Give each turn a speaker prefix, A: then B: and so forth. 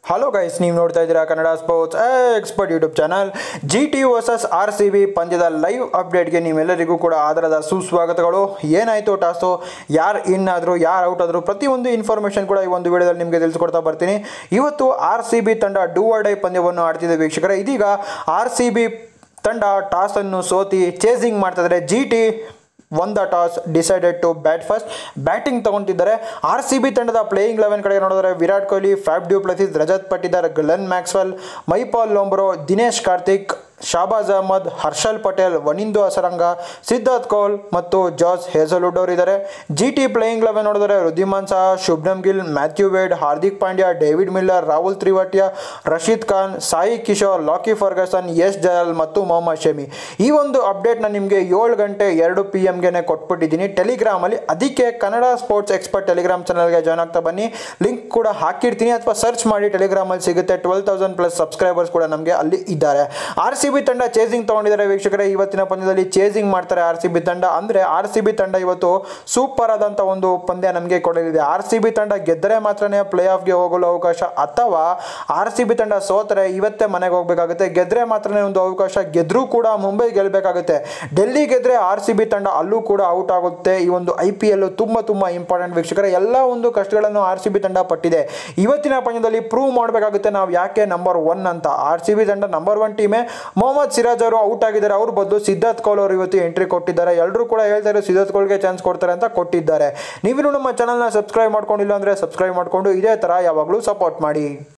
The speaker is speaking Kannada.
A: ಹಲೋ ಗೈಸ್ ನೀವು ನೋಡ್ತಾ ಇದ್ದೀರಾ Kannada sports expert YouTube channel G T versus R C B ಪಂದ್ಯದ ಲೈವ್ ಅಪ್ಡೇಟ್ಗೆ ನೀವೆಲ್ಲರಿಗೂ ಕೂಡ ಆಧಾರದ ಸುಸ್ವಾಗತಗಳು ಏನಾಯಿತು ಟಾಸು ಯಾರು ಇನ್ ಆದರು ಯಾರು ಔಟ್ ಆದರು ಪ್ರತಿಯೊಂದು ಇನ್ಫಾರ್ಮೇಷನ್ ಕೂಡ ಈ ಒಂದು ವಿಡಿಯೋದಲ್ಲಿ ನಿಮಗೆ ತಿಳಿಸ್ಕೊಡ್ತಾ ಬರ್ತೀನಿ ಇವತ್ತು ಆರ್ ಸಿ ಬಿ ತಂಡ ಡೂ ಆರ್ ಡೈ ಪಂದ್ಯವನ್ನು ಆಡ್ತಿದೆ ವೀಕ್ಷಕರೇ ಇದೀಗ ಆರ್ ಸಿ ಬಿ ತಂಡ ಟಾಸನ್ನು ಸೋತಿ ಚೇಸಿಂಗ್ ಮಾಡ್ತಿದ್ದಾರೆ ಜಿ ಟಿ ಒಂದ toss decided to bat first batting ತಗೊಂತಿದ್ದಾರೆ ಆರ್ ಸಿ ಬಿ ತಂಡದ ಪ್ಲೇಯಿಂಗ್ ಲೆವೆನ್ ಕಡೆ ನೋಡಿದ್ರೆ Virat Kohli Faf du Plessis Rajat Patidar Glenn Maxwell Mahipal Lomror Dinesh Karthik Shahbaz Ahmed Harshal Patel Wanindu Hasaranga Siddharth Kaul ಮತ್ತು ಜಾರ್ಜ್ ಹೇಸಲ್ವುಡ್ ಅವರು ಇದ್ದಾರೆ ಜಿ ಟಿ ಪ್ಲೇಯಿಂಗ್ ಲೆವೆನ್ ನೋಡಿದ್ರೆ Wriddhiman Saha Shubman Gill Matthew Wade Hardik Pandya David Miller Rahul ತ್ರಿವಾಟಿಯಾ ರಶೀದ್ ಖಾನ್ ಸಾಯಿ ಕಿಶೋರ್ ಲಾಕಿ ಫರ್ಗಸನ್ ಯಶ್ ಜಯಲ್ ಮತ್ತು ಮೊಹಮ್ಮದ್ ಶಮಿ ಈ ಒಂದು ಅಪ್ಡೇಟ್ನ ನಿಮಗೆ ಏಳು ಗಂಟೆ ಎರಡು ಪಿ ಎಮ್ಗೆ ಕೊಟ್ಬಿಟ್ಟಿದ್ದೀನಿ ಟೆಲಿಗ್ರಾಮಲ್ಲಿ ಅದಕ್ಕೆ ಕನ್ನಡ ಸ್ಪೋರ್ಟ್ಸ್ ಎಕ್ಸ್ಪರ್ಟ್ ಟೆಲಿಗ್ರಾಮ್ ಚಾನಲ್ಗೆ ಜಾಯ್ನ್ ಆಗ್ತಾ ಬನ್ನಿ ಲಿಂಕ್ ಕೂಡ ಹಾಕಿರ್ತೀನಿ ಅಥವಾ ಸರ್ಚ್ ಮಾಡಿ ಟೆಲಿಗ್ರಾಮಲ್ಲಿ ಸಿಗುತ್ತೆ ಟ್ವೆಲ್ ತೌಸಂಡ್ ಪ್ಲಸ್ ಸಬ್ಸ್ಕ್ರೈಬರ್ಸ್ ಕೂಡ ನಮಗೆ ಅಲ್ಲಿ ಇದ್ದಾರೆ ಆರ್ ಸಿ ಬಿ ತಂಡ ಚೇಸಿಂಗ್ ತಗೊಂಡಿದ್ದಾರೆ ವೀಕ್ಷಕರೇ ಇವತ್ತಿನ ಪಂದ್ಯದಲ್ಲಿ ಚೇಸಿಂಗ್ ಮಾಡ್ತಾರೆ ಆರ್ ಸಿ ಬಿ ತಂಡ ಅಂದರೆ ಆರ್ ಸಿ ಬಿ ತಂಡ ಇವತ್ತು ಸೂಪರ್ ಆದಂಥ ಒಂದು ಪಂದ್ಯ ನಮಗೆ ಕೊಡಲಿದೆ ಆರ್ ಸಿ ಬಿ ತಂಡ ಗೆದ್ದರೆ ಮಾತ್ರನೇ ಪ್ಲೇ ಆಫ್ಗೆ ಹೋಗಲು ಅವಕಾಶ ಅಥವಾ ಆರ್ ಸಿ ಬಿ ತಂಡ ಸೋತರೆ ಇವತ್ತೇ ಮನೆಗೆ ಹೋಗಬೇಕಾಗುತ್ತೆ ಗೆದ್ದರೆ ಮಾತ್ರನೇ ಒಂದು ಅವಕಾಶ ಗೆದ್ರೂ ಕೂಡ ಮುಂಬೈ ಗೆಲ್ಲಬೇಕಾಗುತ್ತೆ ಡೆಲ್ಲಿ ಗೆದ್ರೆ ಆರ್ ಸಿ ಬಿ ತಂಡ ಅಲ್ಲೂ ಕೂಡ ಔಟ್ ಆಗುತ್ತೆ ಈ ಒಂದು ಐ ಪಿ ಎಲ್ ತುಂಬ ತುಂಬ ಇಂಪಾರ್ಟೆಂಟ್ ವೀಕ್ಷಕರೇ ಎಲ್ಲ ಒಂದು ಕಷ್ಟಗಳನ್ನು ಆರ್ ಸಿ ಬಿ ತಂಡ ಪಟ್ಟಿದೆ ಇವತ್ತಿನ ಪಂದ್ಯದಲ್ಲಿ ಪ್ರೂವ್ ಮಾಡಬೇಕಾಗುತ್ತೆ ನಾವು ಯಾಕೆ ನಂಬರ್ ಒನ್ ಅಂತ ಆರ್ ಸಿ ಬಿ ತಂಡ ನಂಬರ್ ಒನ್ ಟೀಮೇ ಮೊಹಮ್ಮದ್ ಸಿರಾಜ್ ಅವರು ಔಟ್ ಆಗಿದ್ದಾರೆ ಅವ್ರ ಬದಲು ಸಿದ್ಧಾರ್ಥ್ ಕೌಲ್ ಅವರು ಇವತ್ತು ಎಂಟ್ರಿ ಕೊಟ್ಟಿದ್ದಾರೆ ಎಲ್ಲರೂ ಕೂಡ ಹೇಳ್ತಾರೆ ಸಿದ್ಧಾರ್ಥ್ ಕೌಲ್ಗೆ ಚಾನ್ಸ್ ಕೊಡ್ತಾರೆ ಅಂತ ಕೊಟ್ಟಿದ್ದಾರೆ ನೀವಿನ್ನು ನಮ್ಮ ಚಾನಲ್ನ ಸಬ್ಸ್ಕ್ರೈಬ್ ಮಾಡ್ಕೊಂಡಿಲ್ಲ ಅಂದರೆ ಸಬ್ಸ್ಕ್ರೈಬ್ ಮಾಡಿಕೊಂಡು ಇದೇ ಥರ ಯಾವಾಗಲೂ ಸಪೋರ್ಟ್ ಮಾಡಿ